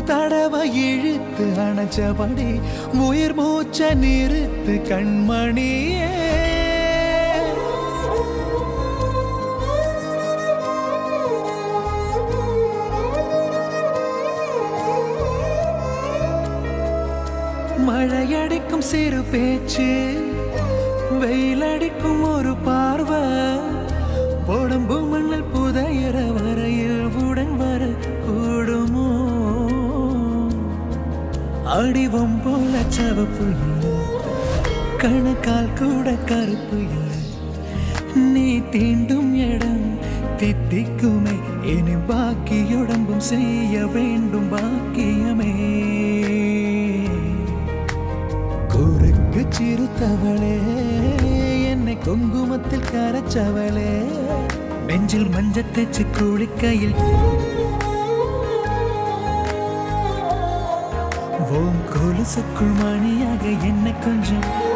தடவை இழுத்து அணைச்சபடி உயிர் மூச்ச நிறுத்து கண்மணியே மழையடிக்கும் சிறு பேச்சு வெயிலடிக்கும் ஒரு பார்வை உடம்பு மண்ணில் புதையிற வரையில் உடன் வர கூடுமோ அடிவம் போல சவப்பு இல்லை கணக்கால் கூட கருப்பு இல்லை நீ தீண்டும் இடம் தித்திக்குமே இனி பாக்கி உடம்பும் செய்ய வேண்டும் பாக்கியமே குறுக்கு சிறுத்தவளே என்னை குங்குமத்தில் கரைச்சவளே நெஞ்சில் மஞ்சள் தேச்சு குளிக்கையில் ஓம் கொலுசுக்குள் மணியாக என்னை கொஞ்சம்